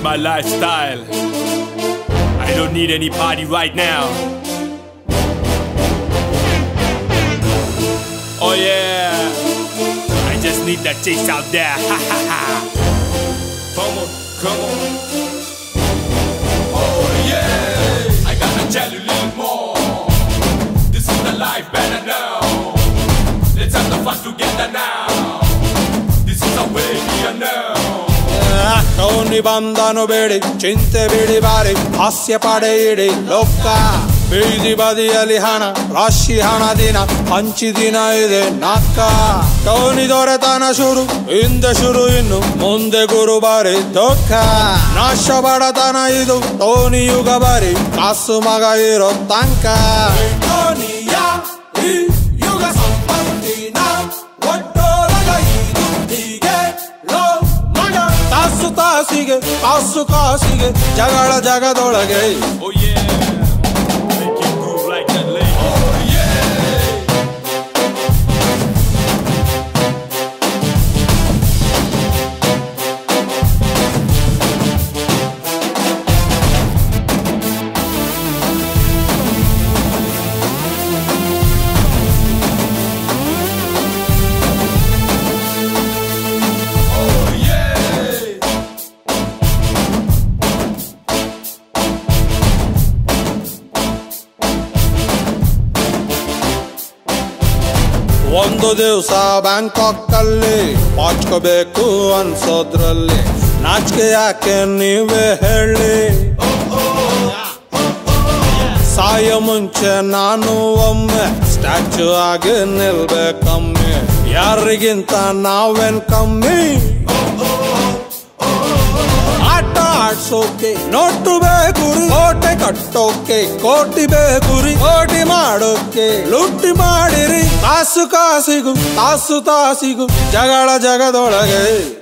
my lifestyle. I don't need any party right now. Oh yeah, I just need that chase out there. Ha ha ha. Come on, come on. Oh yeah, I gotta tell you a little more. This is the life better now. Let's have the fun together now. This is the way we are now. Tony ಬಂದನು ಬೇಡಿ ಚಿಂತೆ ಬಿಡಿ ಬಾರಿ ಹಾಸ್ಯ ಪಡೆಯಿಡಿ ಲೋಕ ಬೀದಿ ಬದಿಯಲ್ಲಿ ಹಣ ರಾಶಿ ಹಣ ದಿನ ಹಂಚಿ ದಿನ ಇದೆ ನಾಕ ಟೋನಿ ದೊರೆತನ ಶುರು ಹಿಂದೆ ಶುರು ಇನ್ನು ಮುಂದೆ ಗುರು ಬಾರಿ ದೊಃಖ ನಾಶ ಬಡತನ ಇದು ಟೋನಿ ಯುಗ ಬಾರಿ ಕಾಸು ಮಗ ಇರೋ ತನಕ ಟೋನಿಯ ಈ ಯುಗ ಸಂಪತ್ತಿನ ಒಟ್ಟೋರಗ ಇದು ಹೀಗೆ ಲೋ ಮಗ ತಾಸು ತಾಸಿಗೆ ಕಾಸು ಕಾಸಿಗೆ ಜಗಳ ಜಗದೊಳಗೆ Oh yeah, make you groove like that lady. Oh yeah. Oh yeah. ಒಂದು ದಿವಸ ಬ್ಯಾಂಕಾಕ್ ಅಲ್ಲಿ ಪಾಚ್ಕೋಬೇಕು ಅನ್ಸೋದ್ರಲ್ಲಿ ನಾಚಿಕೆ ಯಾಕೆ ನೀವೇ ಹೇಳಿ ಸಾಯ ಮುಂಚೆ ನಾನು ಒಮ್ಮೆ ಸ್ಟ್ಯಾಚು ಆಗಿ ನಿಲ್ಬೇಕಮ್ಮಿ ಯಾರಿಗಿಂತ ನಾವೇನ್ ಕಮ್ಮಿ ಆಟ ಆಡ್ಸೋಕೆ ನೋಟು ಬೇಕುರಿ ಕೋಟೆ ಕಟ್ಟೋಕೆ ಕೋಟಿ ಬೇಕುರಿ ಕೋಟಿ ಮಾಡೋಕೆ ಲುಟ್ಟಿ ಮಾಡಿರಿ ಕಾಸು ಕಾಸಿಗೂ ತಾಸು ತಾಸಿಗೂ ಜಗಳ ಜಗದೊಳಗೆ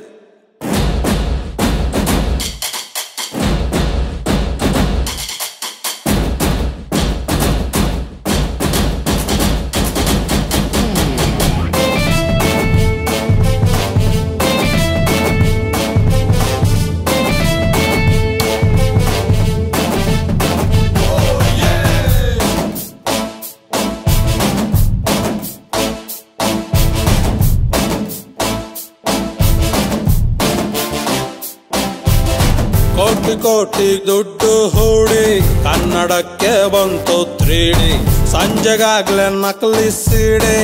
ಕೋಟಿ ಕೋಟಿ ದುಡ್ಡು ಹೂಡಿ ಕನ್ನಡಕ್ಕೆ ಬಂತು ತ್ರೀಡಿ ಸಂಜೆಗಾಗ್ಲೇ ನಕಲಿ ಸೀಡಿ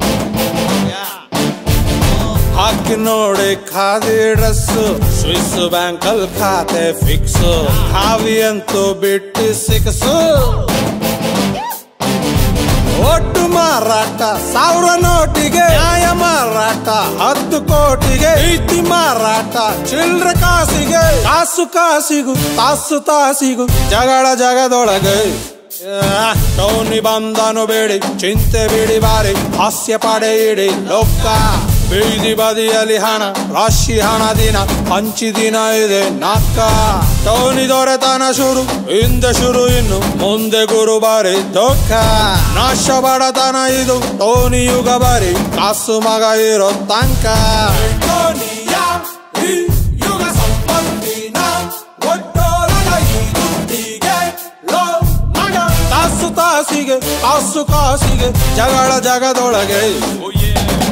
ಹಾಕಿ ನೋಡಿ ಖಾದಿ ಡ್ರೆಸ್ ಸ್ವಿಸ್ ಬ್ಯಾಂಕಲ್ ಖಾತೆ ಫಿಕ್ಸ್ ಖಾವಿ ಅಂತೂ ಬಿಟ್ಟು ಸಿಕ್ಸು ಒಟ್ಟು ಮಾರಾಟ ಸಾವಿರ ನೋಟಿಗೆ ನ್ಯಾಯ ಮಾರಾಟ ಹತ್ತು ಕೋಟಿಗೆ ಪ್ರೀತಿ ಮಾರಾಟ ಚಿಲ್ಡ್ರ ಕಾಸಿಗೆ ಕಾಸು ಕಾಸಿಗೂ ತಾಸು ತಾಸಿಗೂ ಜಗಳ ಜಗದೊಳಗೆ ಆ, ಟೋನಿ ಬಂದನು ಬೇಡಿ ಚಿಂತೆ ಬಿಡಿ ಬಾರಿ ಹಾಸ್ಯ ಪಡೆಯಿಡಿ ಲೋಕ ಬೀದಿ ಬದಿಯಲ್ಲಿ ಹಣ ರಾಶಿ ಹಣ ದಿನ ಹಂಚಿ ದಿನ ಇದೆ ನಾಕ ಟೋನಿ ದೊರೆತನ ಶುರು ಹಿಂದೆ ಶುರು ಇನ್ನು ಮುಂದೆ ಗುರು ಬಾರಿ ದೊಃಖ ನಾಶ ಬಡತನ ಇದು ಟೋನಿ ಯುಗ ಬಾರಿ ಕಾಸು ಮಗ ಇರೋ ತನಕ ಟೋನಿಯ ಈ ಯುಗ ಸಂಪತ್ತಿನ ಒಟ್ಟೋರಗ ಇದು ಹೀಗೆ ಲೋ ಮಗ ತಾಸು ತಾಸಿಗೆ ಕಾಸು ಕಾಸಿಗೆ ಜಗಳ ಜಗದೊಳಗೆ Oh yeah.